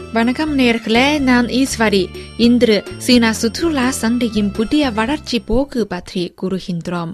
வணக்கம் நேர்களே நான் ஈஸ்வரி இன்று சீனா சுற்றுலா சந்தையின் புதிய வளர்ச்சி போக்கு பற்றி கூறுகின்றோம்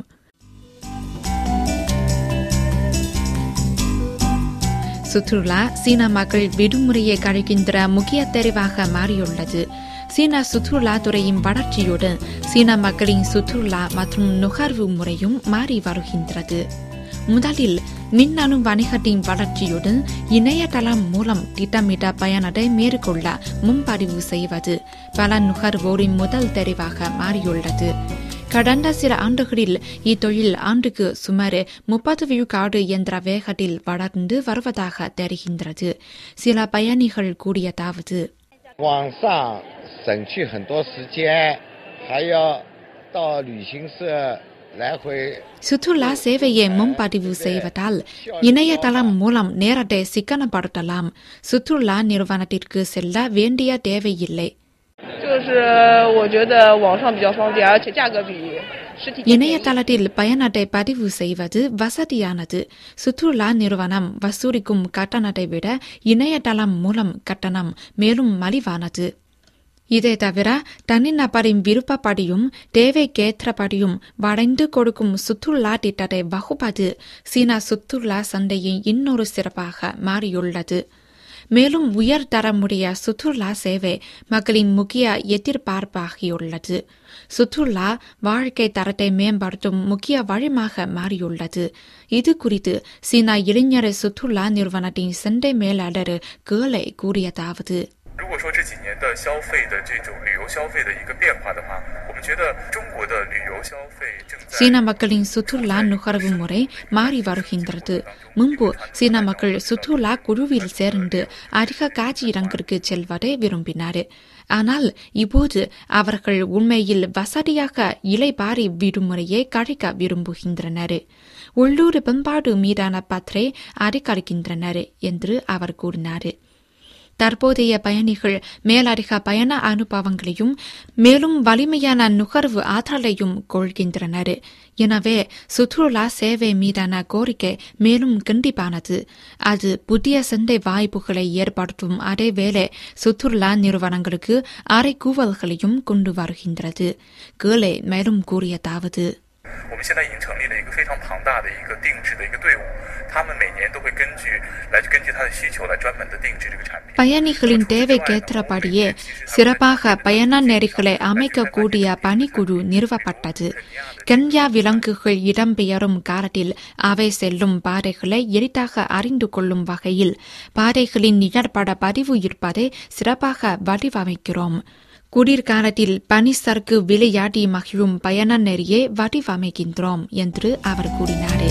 சுற்றுலா சீன மக்கள் விடுமுறையை கழிக்கின்ற முக்கிய தெரிவாக மாறியுள்ளது சீனா சுற்றுலா துறையின் வளர்ச்சியுடன் சீன மக்களின் சுற்றுலா மற்றும் நுகர்வு முறையும் மாறி வருகின்றது முதலில் மின்னணு வணிகத்தின் வளர்ச்சியுடன் இணையதளம் மூலம் திட்டமிட்ட பயனத்தை மேற்கொள்ள முன்பதிவு செய்வது பல நுகர்வோரின் முதல் தெரிவாக மாறியுள்ளது கடந்த சில ஆண்டுகளில் இத்தொழில் ஆண்டுக்கு சுமார் முப்பது விழுக்காடு என்ற வேகத்தில் வளர்ந்து வருவதாக தெரிகின்றது சில பயணிகள் கூறியதாவது 网上省去很多时间，还要到旅行社来回。 சுற்றுலா சேவையை முன்பதிவு செய்வதால் இணையதளம் மூலம் நேரத்தை சிக்கனப்படுத்தலாம் சுற்றுலா நிறுவனத்திற்கு செல்ல வேண்டிய தேவையில்லை 就是我觉得网上比较方便，而且价格比实体店便宜 இணையதளத்தில் பயணத்தை பதிவு செய்வது வசதியானது சுற்றுலா நிறுவனம் வசூலிக்கும் கட்டணத்தை விட இணையதளம் மூலம் கட்டணம் மேலும் மலிவானது இதை தவிர தனிநபரின் விருப்பப்படியும் தேவைக்கேற்றபடியும் வளைந்து கொடுக்கும் சுற்றுலா திட்டத்தை வகுப்பது சீனா சுற்றுலா சந்தையின் இன்னொரு சிறப்பாக மாறியுள்ளது மேலும் உயர்தரமுடைய சுற்றுலா சேவை மக்களின் முக்கிய எதிர்பார்ப்பாகியுள்ளது சுற்றுலா வாழ்க்கை தரத்தை மேம்படுத்தும் முக்கிய வழிமாக மாறியுள்ளது இது குறித்து சீனா இளைஞர் சுற்றுலா நிறுவனத்தின் சந்தை மேலாளர் கேலை கூறியதாவது 如果说这几年的消费的这种旅游消费的一个变化的话，我们觉得中国的旅游消费正在 சீன மக்களின் சுற்றுலா நுகர்வு முறை மாறி வருகின்றது முன்பு சீன மக்கள் சுற்றுலா குழுவில் சேர்ந்து அதிக காட்சியிடங்களுக்கு செல்வதை விரும்பினார் ஆனால் இப்போது அவர்கள் உண்மையில் வசதியாக இலைபாரி விடுமுறையை கழிக்க விரும்புகின்றனர் உள்ளூர் பண்பாடு மீதான பற்றை அதிகரிக்கின்றனர் என்று அவர் கூறினார் தற்போதைய பயணிகள் மேலதிக பயண அனுபவங்களையும் மேலும் வலிமையான நுகர்வு ஆற்றலையும் கொள்கின்றனர் எனவே சுற்றுலா சேவை மீதான கோரிக்கை மேலும் கண்டிப்பானது அது புதிய சந்தை வாய்ப்புகளை ஏற்படுத்தும் அதேவேளை சுற்றுலா நிறுவனங்களுக்கு அறைகூவல்களையும் கொண்டு வருகின்றது கேலே மேலும் கூறியதாவது 我们现在已经成立了一个非常庞大的一个定制的一个队伍，他们每年都会根据来根据他的需求来专门的定制这个产品。 பயணிகளின் தேவைக்கேற்றபடியே சிறப்பாக பயண நெறிகளை அமைக்கக்கூடிய பணிக்குழு நிறுவப்பட்டது கன்யா விலங்குகள் இடம்பெயரும் காலத்தில் அவை செல்லும் பாதைகளை எளிதாக அறிந்து கொள்ளும் வகையில் பாதைகளின் நிழற்பட பதிவு இருப்பதை சிறப்பாக வடிவமைக்கிறோம் குளிர்காலத்தில் பனிசறுக்கு விளையாடி மகிழும் பயண நெறியை வடிவமைக்கின்றோம் என்று அவர் கூறினார்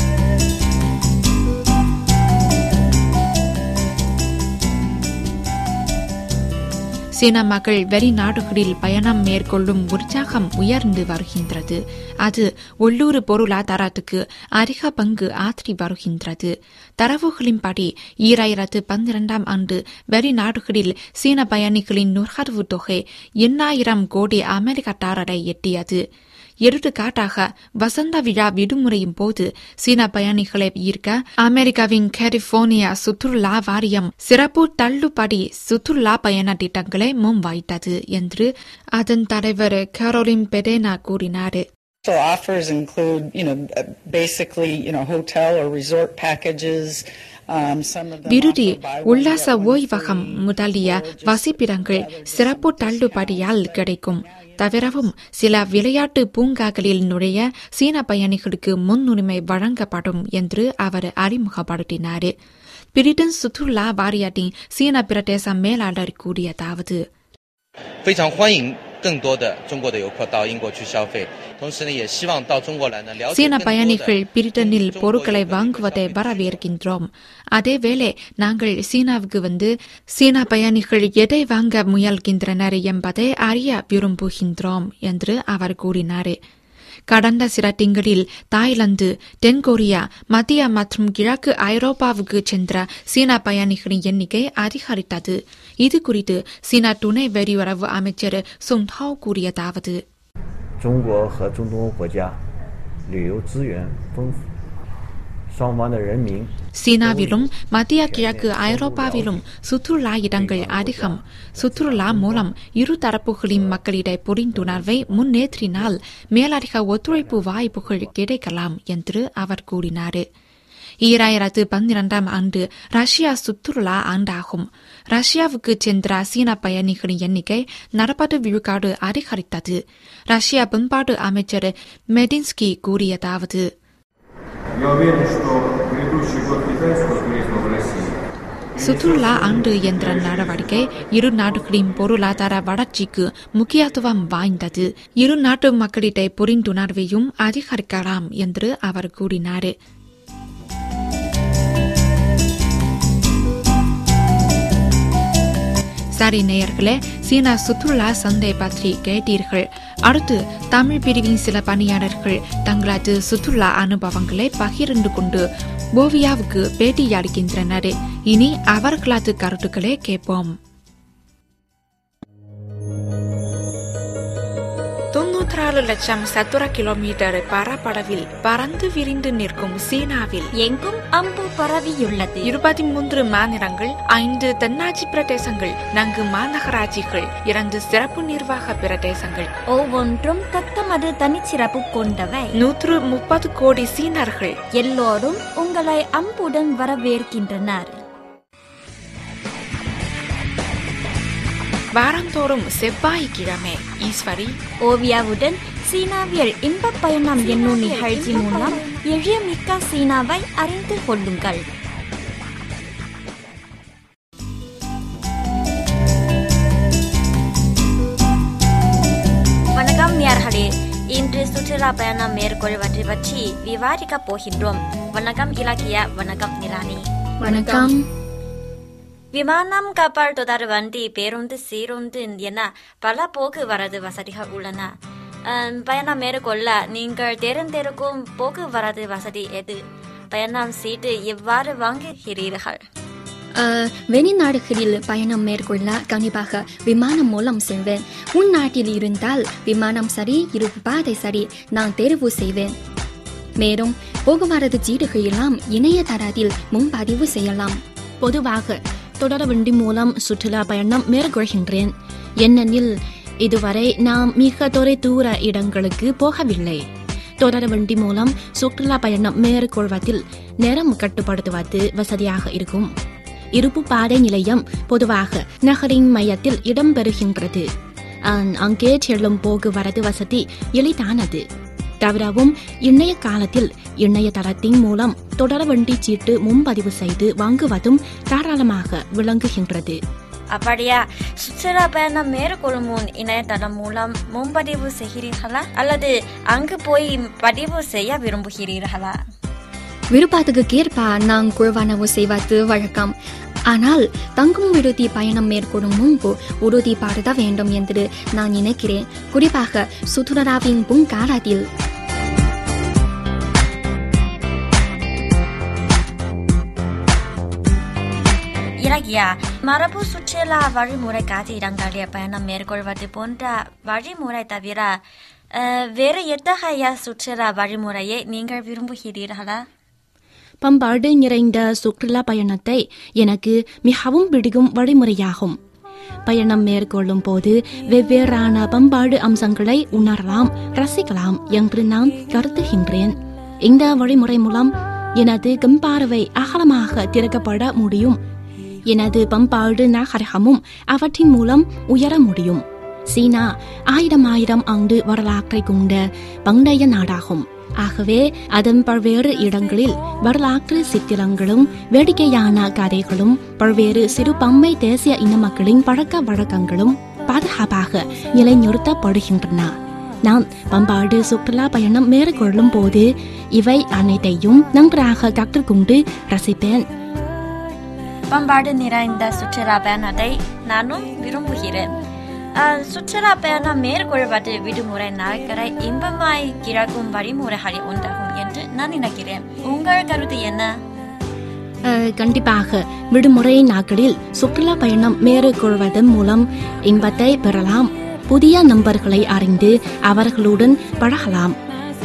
சீன மக்கள் வெளிநாடுகளில் பயணம் மேற்கொள்ளும் உற்சாகம் உயர்ந்து வருகின்றது அது உள்ளூர் பொருளாதாரத்துக்கு அதிக பங்கு ஆற்றி வருகின்றது தரவுகளின்படி ஈராயிரத்து பன்னிரண்டாம் ஆண்டு வெளிநாடுகளில் சீன பயணிகளின் நுகர்வு தொகை எண்ணாயிரம் கோடி அமெரிக்க டாலரை எட்டியது எடுத்துக்காட்டாக வசந்த விழா விடுமுறையின் போது சீன பயணிகளை ஈர்க்க அமெரிக்காவின் கலிபோர்னியா சுற்றுலா வாரியம் சிறப்பு தள்ளுபடி சுற்றுலா பயண திட்டங்களை முன்வைத்தது என்று அதன் தலைவர் கரோலின் பெடேனா கூறினார் So offers include, you know, uh, basically, you know, hotel or resort packages. Um, some of them விடுதி offer buy one, உல்லாச get one ஓய்வகம் free, முதலிய or just வசிப்பிடங்கள் simply others சிறப்பு some தள்ளுபடியால் discounts. கிடைக்கும் தவிரவும் சில விளையாட்டு பூங்காக்களில் நுழைய சீன பயணிகளுக்கு முன்னுரிமை வழங்கப்படும் என்று அவர் அறிமுகப்படுத்தினார் பிரிட்டன் சுற்றுலா வாரியத்தின் சீன பிரதேச மேலாளர் கூறியதாவது 非常欢迎更多的中国的游客到英国去消费，同时呢，也希望到中国来呢了解 சீன 更多的 பயணிகள் பிரிட்டனில் 中国 பொருட்களை 游客的一个 வாங்குவதை 消费需求 வரவேற்கின்றோம் அதேவேளை நாங்கள் சீனாவுக்கு வந்து சீன பயணிகள் எதை வாங்க முயல்கின்றனர் என்பதை அறிய விரும்புகின்றோம் என்று அவர் கூறினார் கடந்த சில திங்களில் தாய்லாந்து தென்கொரியா மத்திய மற்றும் கிழக்கு ஐரோப்பாவுக்கு சென்ற சீன பயணிகளின் எண்ணிக்கை அதிகரித்தது இது குறித்து சீனா துணை வெளியுறவு அமைச்சர் சுங் ஹாவ் கூறியதாவது 中国和中东国家旅游资源丰富， 双方的人民 சீனாவிலும் மத்திய கிழக்கு ஐரோப்பாவிலும் சுற்றுலா இடங்கள் அதிகம் சுற்றுலா மூலம் இரு தரப்புகளின் மக்களிடையே புரிந்துணர்வை முன்னேற்றினால் மேலதிக ஒத்துழைப்பு வாய்ப்புகள் கிடைக்கலாம் என்று அவர் கூறினார் ஈராயிரத்து பன்னிரண்டாம் ஆண்டு ரஷ்யா சுற்றுலா ஆண்டாகும் ரஷ்யாவுக்கு சென்ற சீன பயணிகளின் எண்ணிக்கை நாற்பது விழுக்காடு அதிகரித்தது ரஷ்யா பண்பாட்டு அமைச்சர் மெடின்ஸ்கி கூறியதாவது Я уверен, что грядущий год китайского туризма в России சுற்றுலா ஆண்டு என்ற நடவடிக்கை இரு நாடுகளின் பொருளாதார வளர்ச்சிக்கு முக்கியத்துவம் வாய்ந்தது இரு நாட்டு மக்களிடையே புரிந்துணர்வையும் அதிகரிக்கலாம் என்று அவர் கூறினார் சரி நேயர்களே சீனா சுற்றுலா சந்தை பற்றி கேட்டீர்கள் அடுத்து தமிழ் பிரிவின் சில பணியாளர்கள் தங்களது சுற்றுலா அனுபவங்களை பகிர்ந்து கொண்டு போவியாவுக்கு பேட்டியளிக்கின்றனர் இனி அவர்களது கருத்துக்களை கேட்போம் தொன்னூற்றாறு லட்சம் சதுர கிலோமீட்டர் பரப்பளவில் பறந்து விரிந்து நிற்கும் சீனாவில் எங்கும் அம்பு பரவியுள்ளது இருபத்தி மூன்று மாநிலங்கள் ஐந்து தென்னாட்சி பிரதேசங்கள் நான்கு மாநகராட்சிகள் இரண்டு சிறப்பு நிர்வாக பிரதேசங்கள் ஒவ்வொன்றும் தத்தமது தனிச்சிறப்பு கொண்டவை நூற்று முப்பது கோடி சீனர்கள் எல்லோரும் உங்களை அம்புடன் வரவேற்கின்றனர் வாரந்தோறும் செவ்வாய்க்கிழமை ஈஸ்வரி ஓவியாவுடன் சீனாவில் இன்ப பயணம் என்னும் நிகழ்ச்சி மூலம் எளியமிக்க சீனாவை அறிந்து கொள்ளுங்கள் வணக்கம் நேர்களே இன்று சுற்றுலா பயணம் மேற்கொள்வதை பற்றி விவாதிக்கப் போகின்றோம் வணக்கம் இலக்கியா வணக்கம் நிலானி வணக்கம் விமானம் கப்பல் தொடர் வண்டி பேருந்து சீருந்து என பல போக்குவரத்து வசதிகள் உள்ளன அம், பயணம் மேற்கொள்ள நீங்கள் தேர்ந்தெடுக்கும் போக்குவரத்து வசதி எது பயணம் சீட்டு எவ்வாறு வாங்குகிறீர்கள் அஹ், வெளிநாடுகளில் பயணம் மேற்கொள்ள கண்டிப்பாக விமானம் மூலம் செல்வேன் உள்நாட்டில் இருந்தால் விமானம் சரி இருப்பு பாதை சரி நான் தேர்வு செய்வேன் மேலும் போக்குவரத்து சீட்டுகள் எல்லாம் இணையதளத்தில் முன்பதிவு செய்யலாம் பொதுவாக தொடர்வண்டி மூலம் சுற்றுலா பயணம் மேற்கொள்கின்றேன் ஏனெனில் இதுவரை நாம் மிக தொலை தூர இடங்களுக்கு போகவில்லை தொடர்வண்டி மூலம் சுற்றுலா பயணம் மேற்கொள்வதில் நேரம் கட்டுப்படுத்துவது வசதியாக இருக்கும் இருப்பு பாதை நிலையம் பொதுவாக நகரின் மையத்தில் இடம்பெறுகின்றது அங்- அங்கே செல்லும் போக்குவரத்து வசதி எளிதானது தவிரவும் இணைய காலத்தில் இணையதளத்தின் மூலம் தொடர்வண்டி சீட்டு முன்பதிவு செய்து வாங்குவதும் தாராளமாக விளங்குகின்றது அப்படியா சுற்றுலா பயணம் மேற்கொள்ளும் முன் இணையதளம் மூலம் முன்பதிவு செய்கிறீர்களா அல்லது அங்கு போய் பதிவு செய்ய விரும்புகிறீர்களா விருப்பத்துக்கு ஏற்ப நான் குழுவானவு செய்வது வழக்கம் ஆனால் தங்கும் விடுதி பயணம் மேற்கொள்ளும் முன்பு உறுதிப்படுத்த வேண்டும் என்று நான் நினைக்கிறேன் குறிப்பாக சுற்றுலாவின் பூங்காலத்தில் இலக்கியா மரபு சுற்றுலா வழிமுறை காட்சி இடங்களில் பயணம் மேற்கொள்வது போன்ற வழிமுறை தவிர அஹ், வேறு எத்தகைய சுற்றுலா வழிமுறையை நீங்கள் விரும்புகிறீர்களா பண்பாடு நிறைந்த சுற்றுலா பயணத்தை எனக்கு மிகவும் பிடிக்கும் வழிமுறையாகும் பயணம் மேற்கொள்ளும் போது வெவ்வேறான பண்பாடு அம்சங்களை உணரலாம் ரசிக்கலாம் என்று நான் கருதுகின்றேன் இந்த வழிமுறை மூலம் எனது கண்பார்வை அகலமாக திறக்கப்பட முடியும் எனது பண்பாடு நாகரிகமும் அவற்றின் மூலம் உயர முடியும் சீனா ஆயிரம் ஆயிரம் ஆண்டு வரலாற்றை கொண்ட பண்டைய நாடாகும் ஆகவே அதன் பல்வேறு இடங்களில் வரலாற்று சித்திரங்களும் வேடிக்கையான கதைகளும் பல்வேறு சிறுபான்மை தேசிய இன மக்களின் பழக்க வழக்கங்களும் பாதுகாப்பாக நிலைநிறுத்தப்படுகின்றன நான் பண்பாடு சுற்றுலா பயணம் மேற்கொள்ளும் போது இவை அனைத்தையும் நன்றாக கற்றுக்கொண்டு ரசிப்பேன் பண்பாடு நிறைந்த சுற்றுலா பயணத்தை நானும் விரும்புகிறேன் அஹ், சுற்றுலா பயணம் மேற்கொள்வது விடுமுறை நாட்களை இன்பமாய் கிடக்கும் வழிமுறைகளில் ஒன்றாகும் என்று நான் நினைக்கிறேன் உங்கள் கருத்து என்ன அஹ், கண்டிப்பாக விடுமுறை நாட்களில் சுற்றுலா பயணம் மேற்கொள்வதன் மூலம் இன்பத்தை பெறலாம் புதிய நண்பர்களை அறிந்து அவர்களுடன் பழகலாம்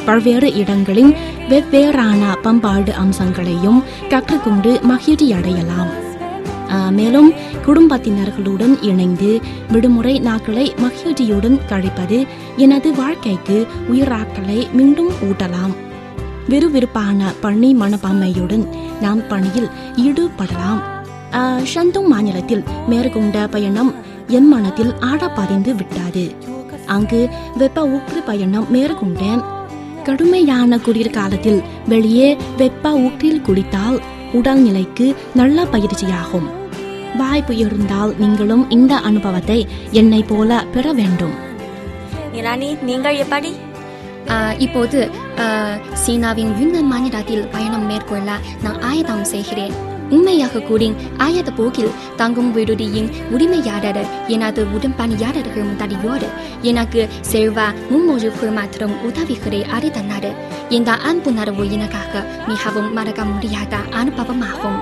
பல்வேறு இடங்களின் வெவ்வேறான பண்பாடு அம்சங்களையும் கற்றுக்கொண்டு மகிழ்ச்சியடையலாம் ஆ, மேலும் குடும்பத்தினர்களுடன் இணைந்து விடுமுறை நாட்களை மகிழ்ச்சியுடன் கழிப்பது எனது வாழ்க்கைக்கு உயிராற்றலை மீண்டும் ஊட்டலாம் விறுவிறுப்பான பணி மனப்பான்மையுடன் நாம் பணியில் ஈடுபடலாம் ஆ, ஷந்தோங் மாநிலத்தில் மேற்கொண்ட பயணம் என் மனத்தில் ஆழ பதிந்து விட்டது அங்கு வெப்ப ஊற்று பயணம் மேற்கொண்டேன் கடுமையான குளிர்காலத்தில் வெளியே வெப்ப ஊற்றில் குளித்தால் உடல்நிலைக்கு நல்ல பயிற்சியாகும் வாய்ப்பு இருந்தால் நீங்களும் இந்த அனுபவத்தை என்னை போல பெற வேண்டும் நிலானி நீங்கள் எப்படி ஆ, இப்போது ஆ, சீனாவின் யுன்னன் மாநிலத்தில் பயணம் மேற்கொள்ள நான் ஆயத்தம் செய்கிறேன் உண்மையாக கூறி ஆயத்த போக்கில் தங்கும் விடுதியின் உரிமையாளர் எனது உடன்பணியாளர்கள் முதலியோடு எனக்கு செல்வா மும்மொழிகள் மற்றும் உதவிகளை அளித்தனர் இந்த அன்புணர்வு எனக்காக மிகவும் மறக்க முடியாத அனுபவமாகும்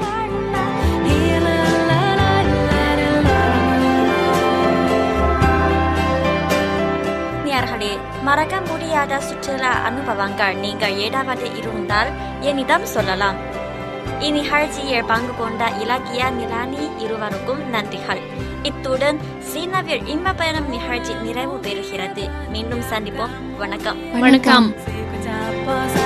நேயர்களே மறக்க முடியாத சுற்றுலா அனுபவங்கள் நீங்கள் ஏதாவது இருந்தால் என்னிடம் சொல்லலாம் இந்நிகழ்ச்சியில் பங்கு கொண்ட இலக்கிய நிலானி இருவருக்கும் நன்றிகள் இத்துடன் சீனாவில் இன்ப பயணம் நிகழ்ச்சி நிறைவு பெறுகிறது மீண்டும் சந்திப்போம் வணக்கம் வணக்கம் Pasa